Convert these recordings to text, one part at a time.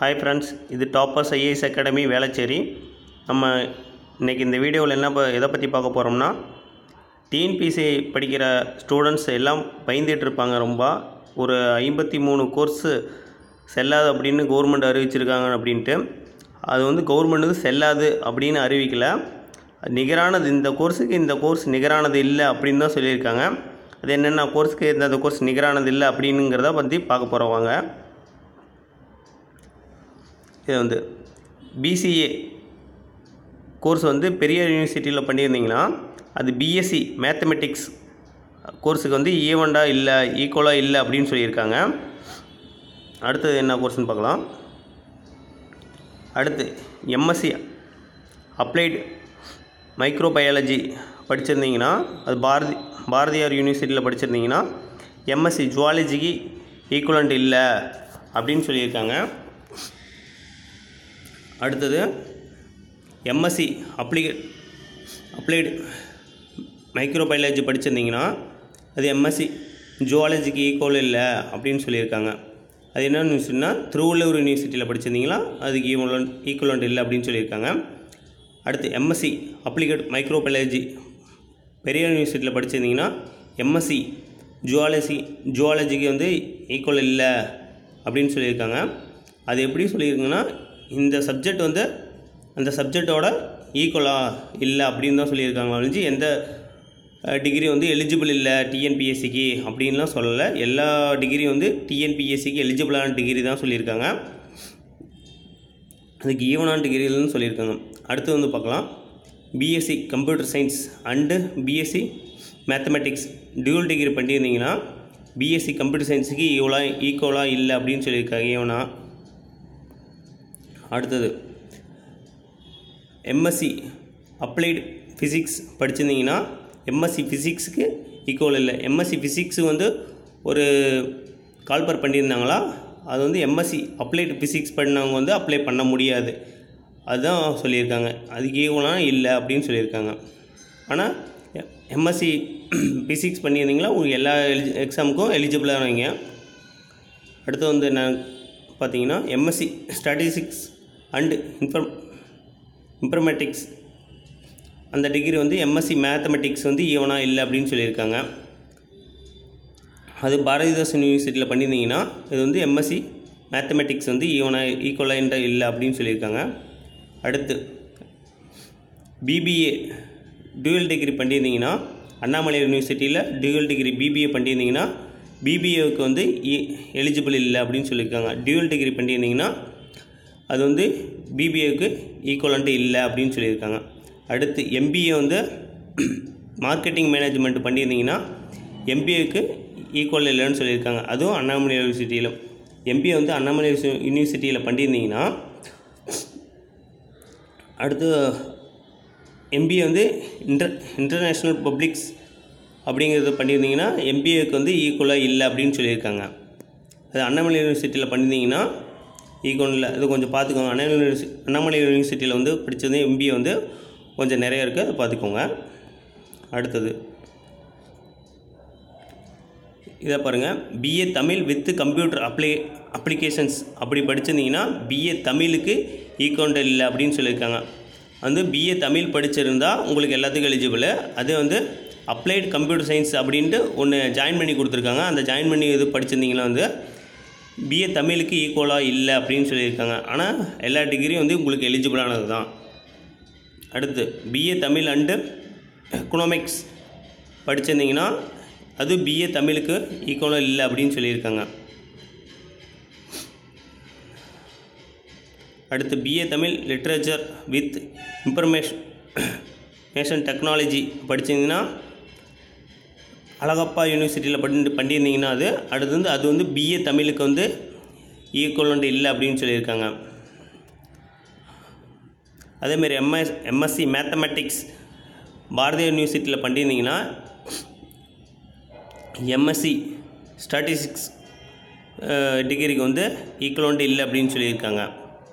hi friends இது toppers IAS academy Velachery நம்ம இன்றைக்கி இந்த வீடியோவில் என்ன ப- எதை பற்றி பார்க்க போகிறோம்னா டிஎன்பிசி படிக்கிற ஸ்டூடெண்ட்ஸ் எல்லாம் பயந்துட்டு இருப்பாங்க ரொம்ப ஒரு ஐம்பத்தி மூணு கோர்ஸு செல்லாது அப்படின்னு கவர்மெண்ட் அறிவிச்சிருக்காங்க அப்படின்ட்டு அது வந்து கவர்மெண்ட் வந்து செல்லாது அப்படின்னு அறிவிக்கல நிகரானது இந்த கோர்ஸுக்கு இந்த கோர்ஸ் நிகரானது இல்லை அப்படின்னு தான் சொல்லியிருக்காங்க அது என்னென்ன கோர்ஸுக்கு இந்த கோர்ஸ் நிகரானது இல்லை அப்படிங்கிறத பற்றி பார்க்க போகிறோம் வாங்க இது வந்து பிசிஏ கோர்ஸ் வந்து பெரிய யூனிவர்சிட்டியில் பண்ணியிருந்தீங்கன்னா அது பிஎஸ்சி மேத்தமெட்டிக்ஸ் கோர்ஸுக்கு வந்து ஈவெண்ட்டாக இல்லை ஈக்குவலாக இல்லை அப்படின்னு சொல்லியிருக்காங்க அடுத்தது என்ன கோர்ஸ்னு பார்க்கலாம் அடுத்து எம்எஸ்சி அப்ளைடு மைக்ரோபயாலஜி படிச்சிருந்தீங்கன்னா அது பாரதி பாரதியார் யூனிவர்சிட்டியில் படிச்சிருந்தீங்கன்னா எம்எஸ்சி ஜுவாலஜிக்கு ஈக்குவலண்ட் இல்லை அப்படின்னு சொல்லியிருக்காங்க அடுத்தது எம்எஸ்சி அப்ளிகே அப்ளைடு மைக்ரோபயாலஜி படிச்சிருந்தீங்கன்னா அது எம்எஸ்சி ஜுவாலஜிக்கு ஈக்குவல் இல்லை அப்படின்னு சொல்லியிருக்காங்க அது என்ன யூனிவர்சிட்டினா திருவள்ளூர் யூனிவர்சிட்டியில் படிச்சிருந்தீங்களா அதுக்கு ஈக்குவலன் ஈக்குவலண்ட் இல்லை அப்படின்னு சொல்லியிருக்காங்க அடுத்து எம்எஸ்சி அப்ளிகேட் மைக்ரோபயாலஜி பெரிய யூனிவர்சிட்டியில் படிச்சிருந்தீங்கன்னா எம்எஸ்சி ஜுவாலஜி ஜுவாலஜிக்கு வந்து ஈக்குவல் இல்லை அப்படின்னு சொல்லியிருக்காங்க அது எப்படி சொல்லியிருக்காங்கன்னா இந்த சப்ஜெக்ட் வந்து அந்த சப்ஜெக்டோட ஈக்குவலாக இல்லை அப்படின்னு தான் சொல்லியிருக்காங்க ஒழிஞ்சு எந்த டிகிரி வந்து எலிஜிபிள் இல்லை டிஎன்பிஎஸ்சிக்கு அப்படின்லாம் சொல்லலை எல்லா டிகிரியும் வந்து டிஎன்பிஎஸ்சிக்கு எலிஜிபிளான டிகிரி தான் சொல்லியிருக்காங்க அதுக்கு ஈவனான டிகிரின்னு சொல்லியிருக்காங்க அடுத்து வந்து பார்க்கலாம் BSc computer science and BSc mathematics dual degree பண்ணியிருந்தீங்கன்னா பிஎஸ்சி கம்ப்யூட்டர் சயின்ஸுக்கு இவ்வளோ ஈக்குவலாக இல்லை அப்படின்னு சொல்லியிருக்காங்க ஈவனா அடுத்தது எம்எஸ்சி அப்ளைடு ஃபிசிக்ஸ் படிச்சிருந்தீங்கன்னா எம்எஸ்சி ஃபிசிக்ஸுக்கு ஈக்குவல் இல்லை எம்எஸ்சி ஃபிசிக்ஸு வந்து ஒரு கால்பர் பண்ணியிருந்தாங்களா அது வந்து எம்எஸ்சி அப்ளைடு ஃபிசிக்ஸ் பண்ணவங்க வந்து அப்ளை பண்ண முடியாது அதுதான் சொல்லியிருக்காங்க அதுக்கு ஈக்குவலாக இல்லை அப்படின்னு சொல்லியிருக்காங்க ஆனால் எம்எஸ்சி ஃபிசிக்ஸ் பண்ணியிருந்தீங்களா உங்களுக்கு எல்லா எலிஜி எக்ஸாமுக்கும் எலிஜிபிளாக வைங்க அடுத்து வந்து என்ன பார்த்தீங்கன்னா MSc statistics and inform informatics அந்த டிகிரி வந்து எம்எஸ்சி மேத்தமெட்டிக்ஸ் வந்து ஈவனாக இல்லை அப்படின்னு சொல்லியிருக்காங்க அது பாரதிதாசன் யூனிவர்சிட்டியில் பண்ணியிருந்தீங்கன்னா இது வந்து எம்எஸ்சி மேத்தமெட்டிக்ஸ் வந்து ஈவனாக ஈக்குவலாக இல்லை அப்படின்னு சொல்லியிருக்காங்க அடுத்து பிபிஏ டியூவல் டிகிரி பண்ணியிருந்தீங்கன்னா அண்ணாமலை யூனிவர்சிட்டியில் டியூவல் டிகிரி பிபிஏ பண்ணியிருந்தீங்கன்னா பிபிஏவுக்கு வந்து எலிஜிபிள் இல்லை அப்படின்னு சொல்லியிருக்காங்க டியூவல் டிகிரி பண்ணியிருந்தீங்கன்னா அது வந்து பிபிஏவுக்கு ஈக்குவலண்ட்டு இல்லை அப்படின்னு சொல்லியிருக்காங்க அடுத்து எம்பிஏ வந்து மார்க்கெட்டிங் மேனேஜ்மெண்ட் பண்ணியிருந்தீங்கன்னா எம்பிஏவுக்கு ஈக்குவல் இல்லைன்னு சொல்லியிருக்காங்க அதுவும் அண்ணாமலை யூனிவர்சிட்டியில் எம்பிஏ வந்து அண்ணாமலை யூனிவர்சி- யூனிவர்சிட்டியில் பண்ணியிருந்தீங்கன்னா அடுத்து எம்பிஏ வந்து இன்டர் இன்டர்நேஷ்னல் பப்ளிக்ஸ் அப்படிங்கிறது பண்ணியிருந்தீங்கன்னா எம்பிஏக்கு வந்து ஈக்குவலாக இல்லை அப்படின்னு சொல்லியிருக்காங்க அது அண்ணாமலை யூனிவர்சிட்டியில் பண்ணியிருந்தீங்கன்னா ஈக்குவல் இல்லை அது கொஞ்சம் பார்த்துக்கோங்க அண்ணாமலை யூனிவர்சி அண்ணாமலை யூனிவர்சிட்டியில் வந்து படித்தது எம்பிஏ வந்து கொஞ்சம் நிறைய இருக்குது அதை பார்த்துக்கோங்க அடுத்தது இதை பாருங்கள் BA Tamil with computer apply applications அப்படி படிச்சிருந்தீங்கன்னா பிஏ தமிழுக்கு ஈக்குவண்ட் இல்லை அப்படின்னு சொல்லியிருக்காங்க வந்து பிஏ தமிழ் படிச்சிருந்தா உங்களுக்கு எல்லாத்துக்கும் எலிஜிபிள் அது வந்து அப்ளைடு கம்ப்யூட்டர் சயின்ஸ் அப்படின்ட்டு ஒன்று ஜாயின் பண்ணி கொடுத்துருக்காங்க அந்த ஜாயின் பண்ணி இது படிச்சிருந்தீங்கன்னா வந்து பிஏ தமிழுக்கு ஈக்குவலாக இல்லை அப்படின்னு சொல்லியிருக்காங்க ஆனால் எல்லா டிகிரியும் வந்து உங்களுக்கு எலிஜிபிளானது தான் அடுத்து பிஏ தமிழ் அண்டு எக்கனாமிக்ஸ் படிச்சிருந்தீங்கன்னா அது பிஏ தமிழுக்கு ஈக்குவலாக இல்லை அப்படின்னு சொல்லியிருக்காங்க அடுத்து BA Tamil literature with information மேஷன் டெக்னாலஜி படிச்சிருந்தீங்கன்னா அழகப்பா யூனிவர்சிட்டியில் படி பண்ணியிருந்தீங்கன்னா அது அடுத்து வந்து அது வந்து பிஏ தமிழுக்கு வந்து ஈக்குவலண்ட் இல்லை அப்படின்னு சொல்லியிருக்காங்க அதேமாரி எம்எஸ் எம்எஸ்சி மேத்தமெட்டிக்ஸ் பாரதியார் யூனிவர்சிட்டியில் பண்ணியிருந்தீங்கன்னா எம்எஸ்சி ஸ்டாட்டிஸ்டிக்ஸ் டிகிரிக்கு வந்து ஈக்குவலண்ட் இல்லை அப்படின்னு சொல்லியிருக்காங்க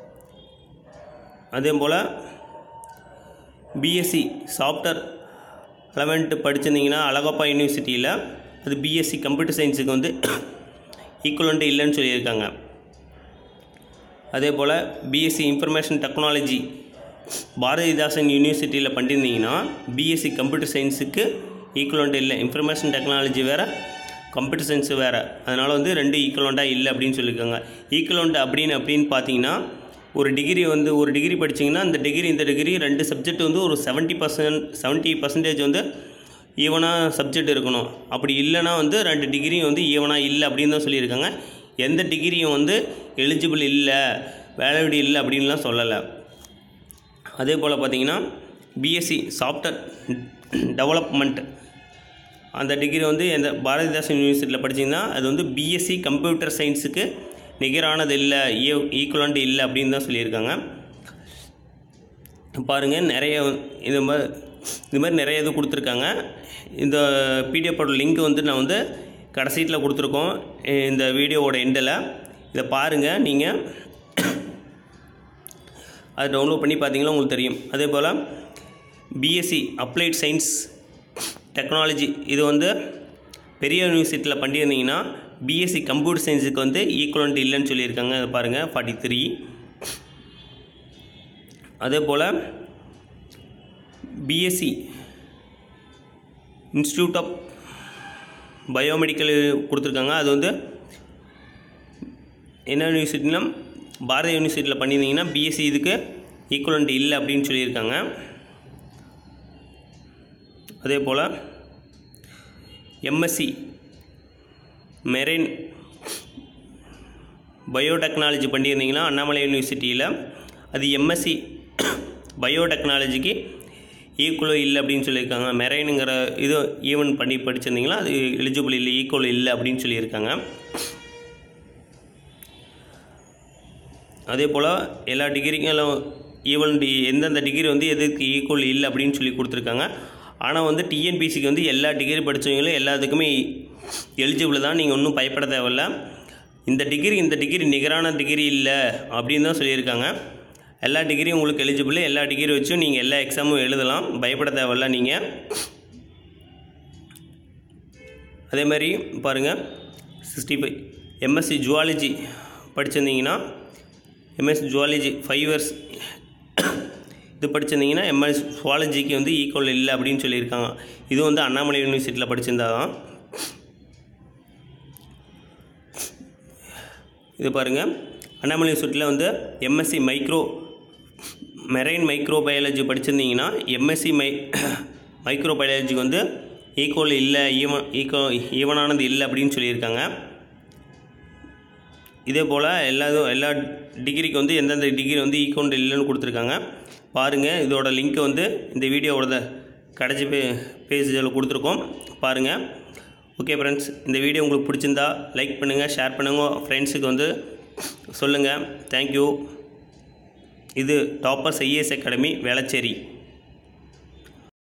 அதே போல் பிஎஸ்சி சாஃப்ட்வேர் லெவன்த்து படிச்சிருந்தீங்கன்னா அழகப்பா யூனிவர்சிட்டியில் அது பிஎஸ்சி கம்ப்யூட்டர் சயின்ஸுக்கு வந்து ஈக்குவலண்ட்டு இல்லைன்னு சொல்லியிருக்காங்க அதே போல் பிஎஸ்சி இன்ஃபர்மேஷன் டெக்னாலஜி பாரதிதாசன் யூனிவர்சிட்டியில் பண்ணியிருந்தீங்கன்னா பிஎஸ்சி கம்ப்யூட்டர் சயின்ஸுக்கு ஈக்குவலண்ட் இல்லை இன்ஃபர்மேஷன் டெக்னாலஜி வேறு கம்ப்யூட்டர் சயின்ஸு வேறு அதனால் வந்து ரெண்டு ஈக்குவலண்ட்டாக இல்லை அப்படின்னு சொல்லியிருக்காங்க ஈக்குவலண்ட் அப்படின்னு அப்படின்னு பார்த்தீங்கன்னா ஒரு டிகிரி வந்து ஒரு டிகிரி படிச்சிங்கன்னா அந்த டிகிரி இந்த டிகிரி ரெண்டு சப்ஜெக்ட் வந்து ஒரு செவன்ட்டி பர்சன்ட் செவன்ட்டி பர்சன்டேஜ் வந்து ஈவனாக சப்ஜெக்ட் இருக்கணும் அப்படி இல்லைன்னா வந்து ரெண்டு டிகிரியும் வந்து ஈவனாக இல்லை அப்படின்னு தான் சொல்லியிருக்காங்க எந்த டிகிரியும் வந்து எலிஜிபிள் இல்லை வேலிடிட்டி இல்லை அப்படின்லாம் சொல்லலை அதே போல் பார்த்தீங்கன்னா பிஎஸ்சி சாஃப்ட்வேர் டெவலப்மெண்ட் அந்த டிகிரி வந்து எந்த பாரதிதாசன் யூனிவர்சிட்டியில் படிச்சிங்கன்னா அது வந்து பிஎஸ்சி கம்ப்யூட்டர் சயின்ஸுக்கு நிகரானது இல்லை ஈக்குவலண்ட் இல்லை அப்படின்னு தான் சொல்லியிருக்காங்க பாருங்கள் நிறைய இது மாதிரி இது மாதிரி நிறைய இது கொடுத்துருக்காங்க இந்த பிடிஎஃபோட லிங்க் வந்து நான் வந்து கடைசீட்டில் கொடுத்துருக்கோம் இந்த வீடியோவோட எண்டில் இதை பாருங்கள் நீங்கள் அதை டவுன்லோட் பண்ணி பார்த்தீங்கன்னா உங்களுக்கு தெரியும் அதே போல் பிஎஸ்சி அப்ளைட் சயின்ஸ் டெக்னாலஜி இது வந்து பெரிய யூனிவர்சிட்டியில் பண்ணியிருந்தீங்கன்னா பிஎஸ்சி கம்ப்யூட்டர் சயின்ஸுக்கு வந்து ஈக்குவலண்ட் இல்லைன்னு சொல்லியிருக்காங்க அதை பாருங்கள் ஃபார்ட்டி த்ரீ அதே போல் பிஎஸ்சி இன்ஸ்டியூட் ஆஃப் பயோமெடிக்கல் கொடுத்துருக்காங்க அது வந்து என்ன யூனிவர்சிட்டினா பாரதி யூனிவர்சிட்டியில் பண்ணியிருந்தீங்கன்னா பிஎஸ்சி இதுக்கு ஈக்குவலண்ட் இல்லை அப்படின்னு சொல்லியிருக்காங்க அதே போல் எம்எஸ்சி மெரைன் பயோடெக்னாலஜி பண்ணியிருந்தீங்கன்னா அண்ணாமலை யூனிவர்சிட்டியில் அது எம்எஸ்சி பயோடெக்னாலஜிக்கு ஈக்குவல் இல்லை அப்படின்னு சொல்லியிருக்காங்க மெரைனுங்கிற இது ஈவன் பண்ணி படிச்சிருந்தீங்கன்னா அது எலிஜிபிள் இல்லை ஈக்குவல் இல்லை அப்படின்னு சொல்லியிருக்காங்க அதே போல் எல்லா டிகிரிக்கும் ஈவன் டி எந்தெந்த டிகிரி வந்து எதுக்கு ஈக்குவல் இல்லை அப்படின்னு சொல்லி கொடுத்துருக்காங்க ஆனால் வந்து டிஎன்பிசிக்கு வந்து எல்லா டிகிரி படித்தவங்களும் எல்லாத்துக்குமே எலிஜிபிள் தான் நீங்கள் ஒன்றும் பயப்பட தேவையில்ல இந்த டிகிரி இந்த டிகிரி நிகரான டிகிரி இல்லை அப்படின்னு தான் சொல்லியிருக்காங்க எல்லா டிகிரியும் உங்களுக்கு எலிஜிபிள் எல்லா டிகிரி வச்சும் நீங்கள் எல்லா எக்ஸாமும் எழுதலாம் பயப்பட தேவையில்ல நீங்கள் அதே மாதிரி பாருங்கள் சிக்ஸ்டி ஃபைவ் எம்எஸ்சி ஜுவாலஜி படிச்சிருந்தீங்கன்னா எம்எஸ்சி ஜுவாலஜி ஃபைவ் இயர்ஸ் இது படிச்சிருந்தீங்கன்னா எம்எஸ் ஜுவாலஜிக்கு வந்து ஈக்குவல் இல்லை அப்படின்னு சொல்லியிருக்காங்க இது வந்து அண்ணாமலை யூனிவர்சிட்டியில் படிச்சிருந்தா தான் இது பாருங்கள் அண்ணாமலை யூனிவர்சிட்டியில் வந்து MSc micro marine microbiology படிச்சிருந்தீங்கன்னா எம்எஸ்சி மை மைக்ரோ பயாலஜிக்கு வந்து ஈக்குவல் இல்லை ஈவன் ஈக்குவ ஈவனானது இல்லை அப்படின்னு சொல்லியிருக்காங்க இதே போல் எல்லா இதுவும் எல்லா டிகிரிக்கு வந்து எந்தெந்த டிகிரி வந்து ஈக்குவல் இல்லைன்னு கொடுத்துருக்காங்க பாருங்கள் இதோட லிங்க்கை வந்து இந்த வீடியோவோட கடைசி பே பேஜில் கொடுத்துருக்கோம் பாருங்கள் ஓகே ஃப்ரெண்ட்ஸ் இந்த வீடியோ உங்களுக்கு பிடிச்சிருந்தா லைக் பண்ணுங்கள் ஷேர் பண்ணுங்கள் ஃப்ரெண்ட்ஸுக்கு வந்து சொல்லுங்கள் தேங்க்யூ இது டாப்பர்ஸ் ஐஏஎஸ் அகாடமி வேளச்சேரி